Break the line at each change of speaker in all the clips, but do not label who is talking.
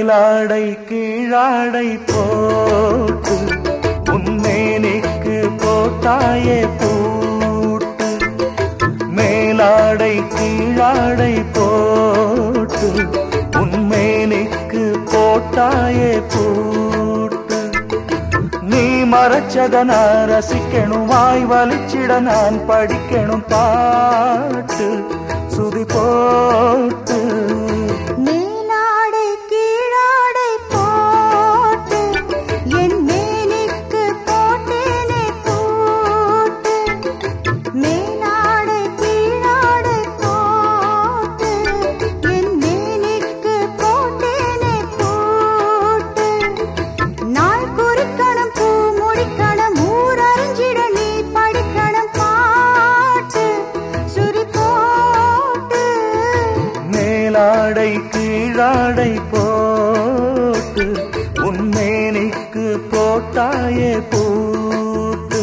மேலாடை கீழாடை போட்டு உன்மேனிக்கு போட்டாயே பூட்டு மேலாடை கீழாடை போட்டு உன்மேனிக்கு போட்டாயே பூட்டு நீ மறைச்சத நான் ரசிக்கணும் வாய் வலிச்சிட நான் படிக்கணும் பாட்டு சுதி போட்டு
மேலாடை கீழாடை போட்டு என் மேனிக்கு போட்டேனே பூட்டு மேலாடை கீழாடை போட்டு என் மேனிக்கு போட்டேனே பூட்டு நாள் குறிக்கணும் பூ முடிக்கணும் ஊர் அறிஞ்சிட நீ படிக்கணும் பாட்டு சுரி போட்டு
மேலாடை கீழாடை போட்டு உன்மேனிக்கு போட்டாயே பூட்டு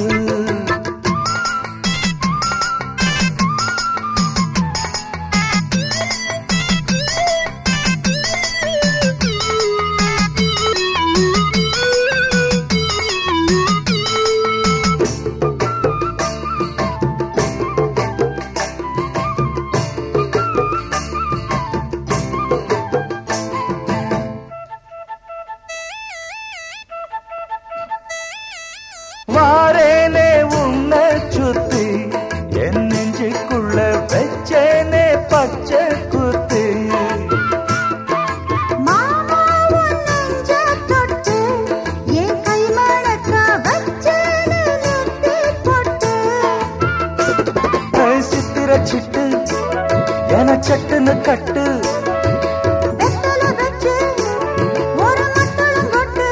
வாரேனே உன்னை சுத்தி என் நெஞ்சுக்குள்ள வச்சேனே பச்சை குத்தி
மாமா உன் நெஞ்ச தொட்டு என் கை மணக்க வச்சேனே நெத்தி பொட்டு
ஏய் சித்திர சிட்டு என சட்டுன்னு கட்டு
வெத்தல வச்சு ஒரு மத்தளம் கொட்டு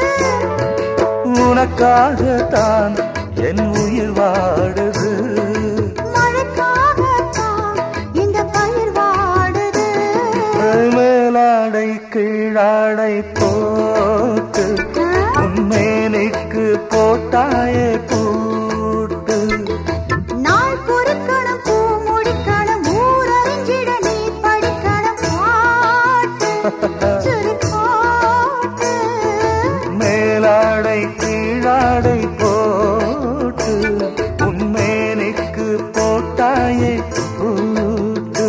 உனக்காகத்தான் என் உயிர் வாடுது
மழைக்காகத்தான் இந்த பயிர் வாடுது
மேலாடை கீழாடை போட்டு உன்மேனிக்கு போட்டாயே பூட்டு
நாள் பொறுக்கணும் பூ முடிக்கணும் ஊர் அறிஞ்சிட நீ படிக்கணும் பாட்டு சுரி போட்டு
மேலாடை கீழாடை போட்டு உன்மேனிக்கு போட்டாயே பூட்டு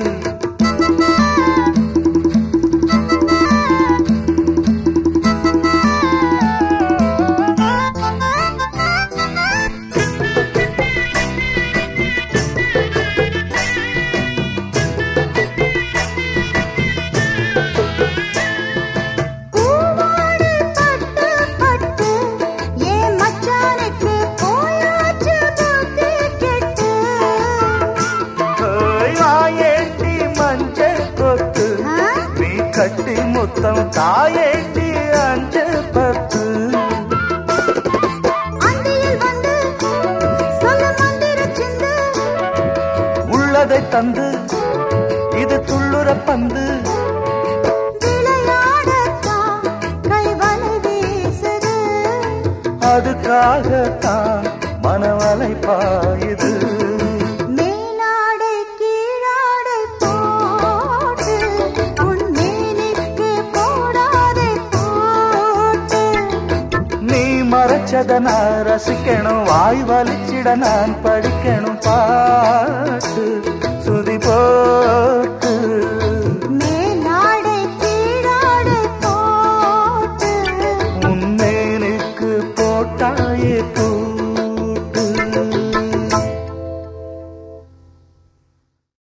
பூவோடு பட்டு பட்டு ஏன் மச்சானுக்கு போயாச்சு புத்தி கெட்டு
ஓய் வாயேண்டி மஞ்சள் கொட்டு
ஆ?
நீ கட்டி முத்தம் தாயேண்டி அஞ்ச பத்து
அந்தியில் வந்து சொல்ல மந்திர சிந்து
உள்ளதை தந்து இது துள்ளுற பந்து
விளையாடத்தான் கைவலை வீசுது
அதுக்காகத்தான் மனவலை பாயுது
மேலாடை கீழாடை போட்டு உன் மேனிக்கு போடாதே போட்டு
நீ மறைச்சத நான் ரசிக்கணும் வாய் வலிச்சிட நான் படிக்கணும் பாட்டு சுதி போட்டு